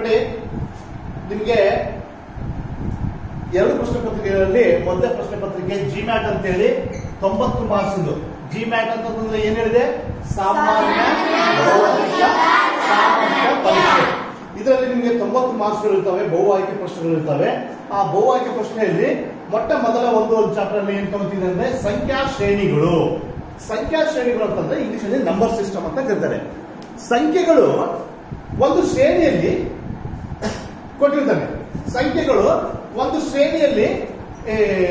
ನೋಡಿ ನಿಮ್ಗೆ ಎರಡು ಪ್ರಶ್ನೆ ಪತ್ರಿಕೆಗಳಲ್ಲಿ ಮೊದಲನೇ ಪ್ರಶ್ನೆ ಪತ್ರಿಕೆ ಜಿ ಮ್ಯಾಟ್ ಅಂತ ಹೇಳಿ ತೊಂಬತ್ತು ಮಾರ್ಕ್ಸ್ ಇದು ಜಿ ಮ್ಯಾಟ್ ಅಂತಂದ್ರೆ ಏನ್ ಹೇಳಿದೆ ಸಾಮಾನ್ಯ ಭೌಗೋಳಿಕ ಸಾಮಾನ್ಯ ಪರೀಕ್ಷೆ ಇದರಲ್ಲಿ ನಿಮಗೆ ತೊಂಬತ್ತು ಮಾರ್ಕ್ಸ್ಗಳು ಇರ್ತವೆ ಬಹು ಆಯ್ಕೆ ಪ್ರಶ್ನೆಗಳು ಇರ್ತವೆ ಆ ಬಹು ಆಯ್ಕೆ ಪ್ರಶ್ನೆಯಲ್ಲಿ ಮೊಟ್ಟ ಮೊದಲ ಒಂದು ಒಂದು ಚಾಪ್ಟರ್ ಅಲ್ಲಿ ಏನ್ ತಗೋತಿದೆ ಅಂದ್ರೆ ಸಂಖ್ಯಾ ಶ್ರೇಣಿಗಳು ಸಂಖ್ಯಾ ಶ್ರೇಣಿಗಳು ಅಂತಂದ್ರೆ ಇಂಗ್ಲಿಷ್ ಅಲ್ಲಿ ನಂಬರ್ ಸಿಸ್ಟಮ್ ಅಂತ ಕರೀತಾರೆ ಸಂಖ್ಯೆಗಳು ಒಂದು ಶ್ರೇಣಿಯಲ್ಲಿ ಕೊಟ್ಟಿರ್ತಾನೆ ಸಂಖ್ಯೆಗಳು ಒಂದು ಶ್ರೇಣಿಯಲ್ಲಿ ಏ,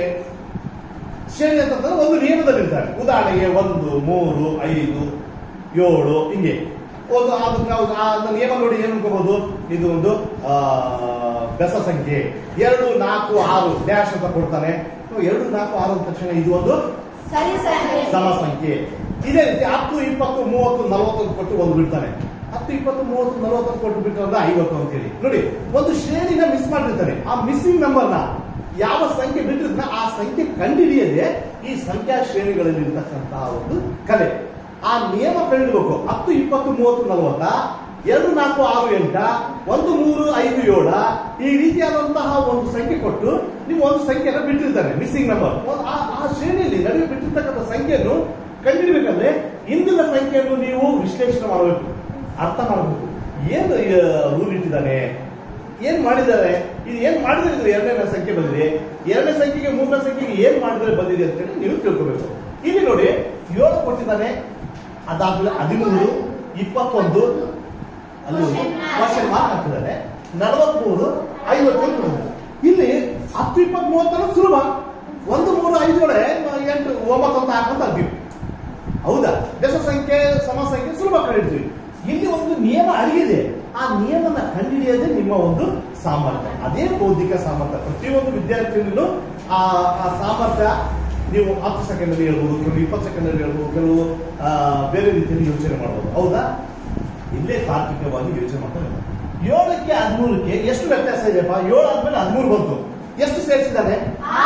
ಶ್ರೇಣಿ ಅಂತಂದ್ರೆ ಒಂದು ನಿಯಮದಲ್ಲಿ ಇರ್ತಾರೆ ಉದಾಹರಣೆಗೆ ಒಂದು ಮೂರು ಐದು ಏಳು ಹಿಂಗೆ ಒಂದು ಅದಕ್ಕೆ ನಾವು ಆ ಒಂದು ನಿಯಮ ನೋಡಿ ಏನು ಅನ್ಕೋಬಹುದು ಇದು ಒಂದು ಆ, ಬೆಸ ಸಂಖ್ಯೆ ಎರಡು ನಾಲ್ಕು ಆರು ಡ್ಯಾಶ್ ಅಂತ ಕೊಡ್ತಾನೆ ನಾವು ಎರಡು ನಾಲ್ಕು ಆರು ಅಂದ ತಕ್ಷಣ ಇದು ಒಂದು ಸರಿ ಸರಿ ಸಮ ಸಂಖ್ಯೆ ಇದೇ ರೀತಿ ಹತ್ತು ಇಪ್ಪತ್ತು ಮೂವತ್ತು ನಲವತ್ತು ಅಂತ ಕೊಟ್ಟು ಒಂದು ಬಿಡ್ತಾನೆ ಹತ್ತು ಇಪ್ಪತ್ತು ಮೂವತ್ತು ನಲವತ್ತು ಅಂತ ಕೊಟ್ಟು ಬಿಟ್ಟರೆ ಅಂದ್ರೆ ಐವತ್ತು ಅಂತೇಳಿ ನೋಡಿ ಒಂದು ಶ್ರೇಣಿನ ಮಿಸ್ ಮಾಡಿರ್ತಾನೆ ಆ ಮಿಸ್ಸಿಂಗ್ ನಂಬರ್ನ ಯಾವ ಸಂಖ್ಯೆ ಬಿಟ್ಟಿರ್ತಾನೆ ಆ ಸಂಖ್ಯೆ ಕಂಡುಹಿಡಿಯದೆ ಈ ಸಂಖ್ಯಾ ಶ್ರೇಣಿಗಳಲ್ಲಿ ಇರ್ತಕ್ಕಂತಹ ಒಂದು ಕಲೆ ಆ ನಿಯಮ ಕಂಡುಹಿಡಬೇಕು ಹತ್ತು ಇಪ್ಪತ್ತು ಮೂವತ್ತು ನಲವತ್ತ ಎರಡು ನಾಲ್ಕು ಆರು ಎಂಟ ಒಂದು ಮೂರು ಐದು ಏಳ ಈ ರೀತಿಯಾದಂತಹ ಒಂದು ಸಂಖ್ಯೆ ಕೊಟ್ಟು ನೀವು ಒಂದು ಸಂಖ್ಯೆನ ಬಿಟ್ಟಿರ್ತಾರೆ ಮಿಸ್ಸಿಂಗ್ ನಂಬರ್ ಆ ಆ ಶ್ರೇಣಿಯಲ್ಲಿ ನಡುವೆ ಬಿಟ್ಟಿರ್ತಕ್ಕಂಥ ಸಂಖ್ಯೆಯನ್ನು ಕಂಡುಹಿಡಬೇಕಂದ್ರೆ ಇಂದಿನ ಸಂಖ್ಯೆಯನ್ನು ನೀವು ವಿಶ್ಲೇಷಣೆ ಮಾಡಬೇಕು ಅರ್ಥ ಮಾಡಬೇಕು ಏನು ರೂಲ್ ಇಟ್ಟಿದ್ದಾನೆ ಏನ್ ಮಾಡಿದ್ದಾರೆ ಇದು ಏನ್ ಮಾಡಿದ್ರೆ ಇದು ಎರಡನೇ ಸಂಖ್ಯೆ ಬಂದಿದೆ ಎರಡನೇ ಸಂಖ್ಯೆಗೆ ಮೂರನೇ ಸಂಖ್ಯೆಗೆ ಏನ್ ಮಾಡಿದ್ರೆ ಬಂದಿದೆ ಅಂತ ಹೇಳಿ ನೀವು ತಿಳ್ಕೋಬೇಕು ಇಲ್ಲಿ ನೋಡಿ ಏಳು ಕೊಟ್ಟಿದ್ದಾನೆ ಅದಾದ್ಮೇಲೆ ಹದಿಮೂರು ಇಪ್ಪತ್ತೊಂದು ಅಲ್ಲಿ ಕ್ವಶನ್ ಮಾರ್ಕ್ ಹಾಕಿದ್ದಾರೆ ನಲವತ್ಮೂರು ಐವತ್ತೊಂದು ಕೊಟ್ಟಿದ್ದಾರೆ. ಇಲ್ಲಿ ಹತ್ತು ಇಪ್ಪತ್ತ್ ಮೂವತ್ತರ ಸುಲಭ ಒಂದು ಮೂರು ಐದು ಒಳಗೆ ಎಂಟು ಒಂಬತ್ತು ಅಂತ ಹಾಕಂತ ಅಂತೀವಿ ಹೌದಾ ಬೆಸ ಸಂಖ್ಯೆ ಸಮ ಸಂಖ್ಯೆ ಸುಲಭ ಕಂಡಿಡ್ತೀವಿ ಇಲ್ಲಿ ಒಂದು ನಿಯಮ ಅಡಗಿದೆ ಆ ನಿಯಮನ ಕಂಡುಹಿಡಿಯೋದೇ ನಿಮ್ಮ ಒಂದು ಸಾಮರ್ಥ್ಯ ಅದೇ ಬೌದ್ಧಿಕ ಸಾಮರ್ಥ್ಯ ಪ್ರತಿಯೊಂದು ವಿದ್ಯಾರ್ಥಿನೂ ಆ ಆ ಸಾಮರ್ಥ್ಯ ನೀವು ಹತ್ತು ಸೆಕೆಂಡ್ ಅಲ್ಲಿ ಹೇಳ್ಬೋದು ಕೆಲವು ಇಪ್ಪತ್ತು ಸೆಕೆಂಡ್ ಅಲ್ಲಿ ಹೇಳ್ಬೋದು ಕೆಲವು ಆ, ಬೇರೆ ರೀತಿಯಲ್ಲಿ ಯೋಚನೆ ಮಾಡ್ಬೋದು ಹೌದಾ ಇಲ್ಲೇ ತಾರ್ಕಿಕವಾಗಿ ಯೋಚನೆ ಮಾಡ್ತಾರೆ ಏಳಕ್ಕೆ ಹದಿಮೂರಕ್ಕೆ ಎಷ್ಟು ವ್ಯತ್ಯಾಸ ಇದೆಯಪ್ಪ ಏಳು ಆದ್ಮೇಲೆ ಹದಿಮೂರು ಬಂತು ಎಷ್ಟು ಸೇರಿಸಿದ್ದಾನೆ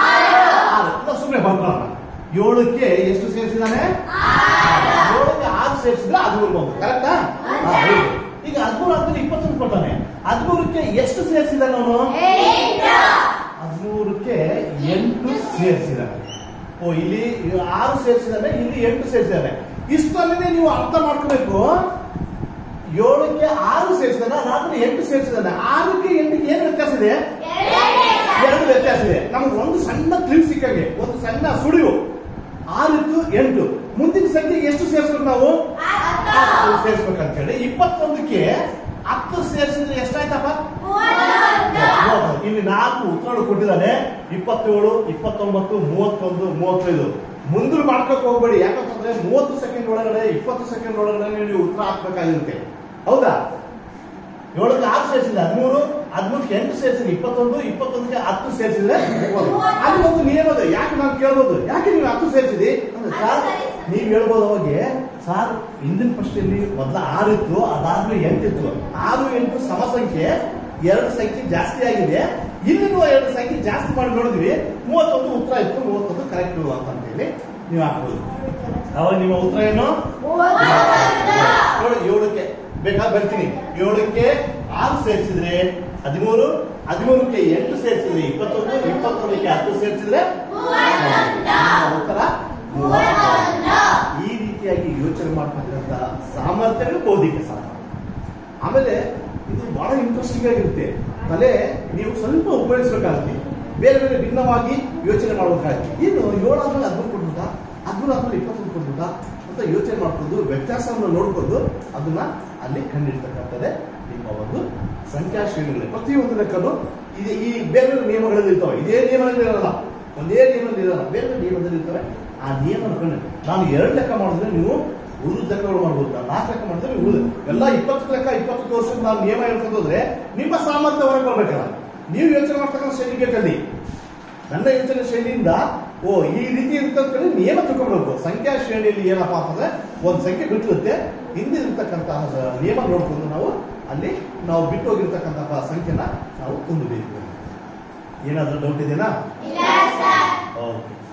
ಆರು ಸುಮ್ಮನೆ ಬರ್ಕೊಳ್ಳೋಣ ಏಳಕ್ಕೆ ಎಷ್ಟು ಸೇರಿಸಿದಾನೆ ಏಳಕ್ಕೆ ಆರು ಸೇರಿಸಿದ್ರೆ ಹದಿಮೂರು ಬಂತು ಕರೆಕ್ಟಾ ಈಗ ಹದಿಮೂರು ಆದ್ಮೇಲೆ ಇಪ್ಪತ್ತೊಂದು ಕೊಟ್ಟಾನೆ ಹದಿಮೂರಕ್ಕೆ ಎಷ್ಟು ಸೇರಿಸಿದಾನೆ ಅವನು ಹದಿಮೂರಕ್ಕೆ ಎಂಟು ಸೇರಿಸಿದಾನೆ ಓ ಇಲ್ಲಿ ಆರು ಸೇರಿಸಿದಾನೆ ಇಲ್ಲಿ ಎಂಟು ಸೇರಿಸಿದಾನೆ ಇಷ್ಟಲ್ಲೇ ನೀವು ಅರ್ಥ ಮಾಡ್ಕೋಬೇಕು ಏಳಕ್ಕೆ ಆರು ಸೇರಿಸಿದಾನೆ ಅದಾದ್ಮೇಲೆ ಎಂಟು ಸೇರಿಸಿದಾನೆ ಆರಕ್ಕೆ ಎಂಟಕ್ಕೆ ಏನು ವ್ಯತ್ಯಾಸ ಇದೆ ಎರಡು ವ್ಯತ್ಯಾಸ ಇದೆ ನಮ್ಗೆ ಒಂದು ಸಣ್ಣ ತಿಳಿವು ಸಿಕ್ಕಂಗೆ ಒಂದು ಸಣ್ಣ ಸುಳಿವು ಆರು ಇತ್ತು ಎಂಟು ಮುಂದಿನ ಸಂಖ್ಯೆಗೆ ಎಷ್ಟು ಸೇರಿಸ್ಬೇಕು ನಾವು ಹತ್ತು ಸೇರಿಸ್ಬೇಕಂತ ಹೇಳಿ ಇಪ್ಪತ್ತೊಂದಕ್ಕೆ ಹತ್ತು ಸೇರಿಸಿದ್ರೆ ಎಷ್ಟಾಯ್ತಪ್ಪ ಮೂವತ್ತು. ಇಲ್ಲಿ ನಾಲ್ಕು ಉತ್ತರಗಳು ಕೊಟ್ಟಿದ್ದಾನೆ ಇಪ್ಪತ್ತೇಳು ಇಪ್ಪತ್ತೊಂಬತ್ತು ಮೂವತ್ತೊಂದು ಮೂವತ್ತೈದು ಮುಂದೆ ಮಾಡ್ಕೋಕ್ ಹೋಗ್ಬೇಡಿ ಯಾಕಂತಂದ್ರೆ ಮೂವತ್ತು ಸೆಕೆಂಡ್ ಒಳಗಡೆ ಇಪ್ಪತ್ತು ಸೆಕೆಂಡ್ ಒಳಗಡೆ ನೀವು ಉತ್ತರ ಹಾಕ್ಬೇಕಾಗಿರುತ್ತೆ ಹೌದಾ ಏಳಕ್ಕೆ ಆರು ಸೇರಿಸಿದ್ರೆ ಹದಿಮೂರು ಹದಿಮೂರಕ್ಕೆ ಎಂಟು ಸೇರಿಸಿದ್ರೆ ಇಪ್ಪತ್ತೊಂದು ಇಪ್ಪತ್ತೊಂದಕ್ಕೆ ಹತ್ತು ಸೇರಿಸಿದ್ರೆ ಮೂವತ್ತು. ಅಲ್ಲಿ ಒಂದು ನಿಯಮ ಇದೆ ಯಾಕೆ ನಾನು ಕೇಳ್ಬೋದು ಯಾಕೆ ನೀವು ಹತ್ತು ಸೇರಿಸಿದಿ ಅಂದ್ರೆ ಸರ್ ನೀವ್ ಹೇಳ್ಬೋದು ಅವಾಗೆ ಸರ್ ಹಿಂದಿನ ಪ್ರಶ್ನೆಯಲ್ಲಿ ಮೊದಲ ಆರು ಇತ್ತು ಅದಾದ್ಮೇಲೆ ಎಂಟಿತ್ತು ಆರು ಎಂಟು ಸಮ ಸಂಖ್ಯೆ ಎರಡು ಸಂಖ್ಯೆ ಜಾಸ್ತಿ ಆಗಿದೆ ಇಲ್ಲಿನೂ ಎರಡು ಸಂಖ್ಯೆ ಜಾಸ್ತಿ ಮಾಡಿ ನೋಡಿದ್ವಿ ಮೂವತ್ತೊಂದು ಉತ್ತರ ಇತ್ತು ಮೂವತ್ತೊಂದು ಕರೆಕ್ಟ್ ಅಂತ ಹೇಳಿ ನೀವು ಹಾಕ್ಬೋದು ಅವಾಗ ನಿಮ್ಮ ಉತ್ತರ ಏನು ನೋಡಿ ಏಳಕ್ಕೆ ಬೇಕಾ ಬರ್ತೀನಿ ಏಳಕ್ಕೆ ಆರು ಸೇರಿಸಿದ್ರೆ ಹದಿಮೂರು ಹದಿಮೂರಕ್ಕೆ ಎಂಟು ಸೇರಿಸಿದ್ರೆ ಇಪ್ಪತ್ತೊಂದು ಇಪ್ಪತ್ತೊಂದಕ್ಕೆ ಹತ್ತು ಸೇರಿಸಿದ್ರೆ ನಿಮ್ಮ ಉತ್ತರ ಮೂವತ್ತೊಂದು. ಈ ರೀತಿಯಾಗಿ ಯೋಚನೆ ಮಾಡ್ತಕ್ಕಂಥ ಸಾಮರ್ಥ್ಯಗಳು ಬೌದ್ಧಿಕ ಸಾಮರ್ಥ್ಯ ಆಮೇಲೆ ಇದು ಬಹಳ ಇಂಟ್ರೆಸ್ಟಿಂಗ್ ಆಗಿರುತ್ತೆ ತಲೆ ನೀವು ಸ್ವಲ್ಪ ಉಪಯೋಗಿಸ್ಬೇಕಾಗುತ್ತೆ ಬೇರೆ ಬೇರೆ ಭಿನ್ನವಾಗಿ ಯೋಚನೆ ಮಾಡಬೇಕಾಗುತ್ತೆ ಏನು ಏಳಾದ್ಮೇಲೆ ಹದಿಮೂರು ಕೊಟ್ಬಿಟ್ಟ ಹದಿಮೂರು ಆದ್ಮೇಲೆ ಇಪ್ಪತ್ತೊಂದು ಕೊಟ್ಬಿಟ್ಟ ಅಂತ ಯೋಚನೆ ಮಾಡ್ಕೊಂಡು ವ್ಯತ್ಯಾಸವನ್ನು ನೋಡಿಕೊಂಡು ಅದನ್ನ ಅಲ್ಲಿ ಕಂಡಿಡ್ತಕ್ಕಂಥದ್ದೇ ನಿಮ್ಮ ಒಂದು ಸಂಖ್ಯಾ ಶ್ರೇಣಿಗಳು ಪ್ರತಿಯೊಂದು ಲೆಕ್ಕನು ಇದು ಈ ಬೇರೆ ಬೇರೆ ನಿಯಮಗಳಲ್ಲಿ ಇರ್ತವೆ ಇದೇ ನಿಯಮದಲ್ಲಿ ಇರಲ್ಲ ಒಂದೇ ನಿಯಮದಲ್ಲಿ ಇರಲ್ಲ ಬೇರೆ ಬೇರೆ ನಿಯಮದಲ್ಲಿ ಇರ್ತವೆ ಆ ನಿಯಮ ಕಂಡು ನಾನು ಎರಡು ಲೆಕ್ಕ ಮಾಡಿದ್ರೆ ನೀವು ಉಳಿದ ಲೆಕ್ಕಗಳು ಮಾಡ್ಬೋದು ನಾನು ನಾಲ್ಕು ಲೆಕ್ಕ ಮಾಡಿದ್ರೆ ನೀವು ಉಳಿದ ಎಲ್ಲ ಇಪ್ಪತ್ತು ಲೆಕ್ಕ ಇಪ್ಪತ್ತು ವರ್ಷದ ನಾನು ನಿಯಮ ಹೇಳ್ಕೊಂಡು ಹೋದ್ರೆ ನಿಮ್ಮ ಸಾಮರ್ಥ್ಯ ಹೊರಗೆ ಬರ್ಬೇಕಲ್ಲ ನೀವು ಯೋಚನೆ ಮಾಡ್ತಕ್ಕಂಥ ಶೈಲಿ ಬೇಕಲ್ಲಿ ನನ್ನ ಯೋಚನೆ ಶೈಲಿಯಿಂದ ಓ ಈ ರೀತಿ ಇರುತ್ತೆ ಅಂತ ಹೇಳಿ ನಿಯಮ ತಿಳ್ಕೊಬೇಕು ಸಂಖ್ಯಾ ಶ್ರೇಣಿಯಲ್ಲಿ ಏನಪ್ಪಾ ಅಂತಂದ್ರೆ ಒಂದು ಸಂಖ್ಯೆ ಬಿಟ್ಟಿರುತ್ತೆ ಹಿಂದೆ ಇರ್ತಕ್ಕಂತಹ ಸ- ನಿಯಮ ನೋಡ್ಕೊಂಡು ನಾವು ಅಲ್ಲಿ ನಾವು ಬಿಟ್ಟು ಹೋಗಿರ್ತಕ್ಕಂತಹ ಸಂಖ್ಯೆನ ನಾವು ತುಂಬಬೇಕು ಏನಾದ್ರೂ ಡೌಟ್ ಇದೆನಾ ಓಕೆ